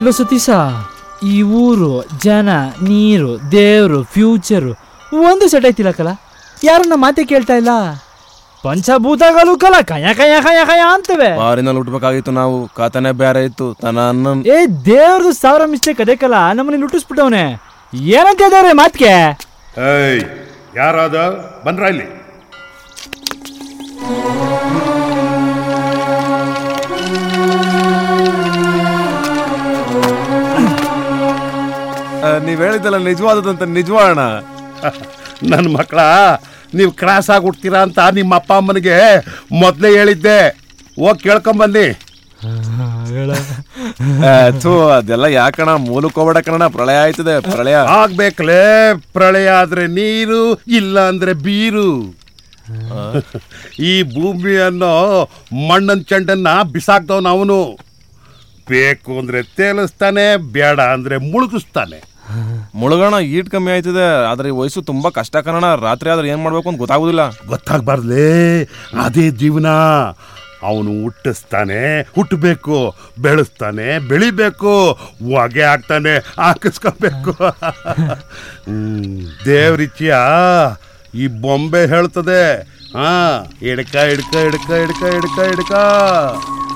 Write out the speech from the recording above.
low Satish ಈ ಊರು ಜನ ನೀರು ದೇವ್ರು ಫ್ಯೂಚರು ಒಂದು ಸೆಟ್ ಐತಿಲ್ಲಕಲ್ಲ ಯಾರನ್ನ ಮಾತೆ ಕೇಳ್ತಾ ಇಲ್ಲ ಪಂಚಭೂತಗಳು ಕಲ ಕಯ ಕಯ ಕಯ ಕಯ ಅಂತವೆ ಮಾರಿನಲ್ಲಿ ಹುಟ್ಬೇಕಾಗಿತ್ತು ನಾವು ಕಥನೆ ಬೇರೆ ಇತ್ತು ತನ ಅನ್ನ ಏ ದೇವ್ರದು ಸಾವಿರ ಮಿಸ್ಟೇಕ್ ಅದೇ ಕಲ ನಮ್ಮನ್ನ ಲುಟ್ಟಿಸ್ಬಿಟ್ಟವನೆ ಏನಂತ ಇದಾರೆ ಮಾತ್ಗೆ ಏಯ್ ಯಾರಾದ ಬಂದ್ರ ಇಲ್ಲಿ ನೀವ್ ಹೇಳಿದ್ದಲ್ಲ ನಿಜವಾದದಂತ ನಿಜವಾಣ ನನ್ನ ಮಕ್ಕಳ ನೀವು ಕ್ರಾಸ್ ಆಗಿ ಹುಡ್ತೀರಾ ಅಂತ ನಿಮ್ಮ ಅಪ್ಪ ಅಮ್ಮನಿಗೆ ಮೊದಲೇ ಹೇಳಿದ್ದೆ ಹೋಗಿ ಕೇಳ್ಕೊಂಬನ್ನಿ ಥೂ ಅದೆಲ್ಲ ಯಾಕಣ ಮೂಲಕ್ ಹೋಗ್ಬೇಡ ಕಣ ಪ್ರಳಯ ಆಯ್ತದೆ ಪ್ರಳಯ ಆಗ್ಬೇಕಲೇ ಪ್ರಳಯ ಆದ್ರೆ ನೀರು ಇಲ್ಲ ಅಂದ್ರೆ ಬೀರು ಈ ಭೂಮಿಯನ್ನು ಮಣ್ಣನ್ ಚೆಂಡನ್ನ ಬಿಸಾಕ್ದವನು ಅವನು ಬೇಕು ಅಂದ್ರೆ ತೇಲಿಸ್ತಾನೆ ಬೇಡ ಅಂದ್ರೆ ಮುಳುಗಿಸ್ತಾನೆ ಮುಳುಗೋಣ ಈಟ್ ಕಮ್ಮಿ ಆಯ್ತದೆ ಆದ್ರೆ ಈ ವಯಸ್ಸು ತುಂಬಾ ಕಷ್ಟ ಕಣ ರಾತ್ರಿ ಆದ್ರೆ ಏನ್ ಮಾಡ್ಬೇಕು ಅಂತ ಗೊತ್ತಾಗುದಿಲ್ಲ ಗೊತ್ತಾಗ್ಬಾರ್ದೇ ಅದೇ ಜೀವನ ಅವನು ಹುಟ್ಟಿಸ್ತಾನೆ ಹುಟ್ಟಬೇಕು ಬೆಳೆಸ್ತಾನೆ ಬೆಳಿಬೇಕು ಹೊಗೆ ಹಾಕ್ತಾನೆ ಹಾಕಿಸ್ಕೋಬೇಕು ಹ್ಮ್, ದೇವ್ರಿಚ್ಚಿಯ ಈ ಬೊಂಬೆ ಹೇಳ್ತದೆ ಹಾ ಹಿಡ್ಕ ಹಿಡ್ಕ ಹಿಡ್ಕ ಹಿಡ್ಕ ಹಿಡ್ಕ ಹಿಡ್ಕ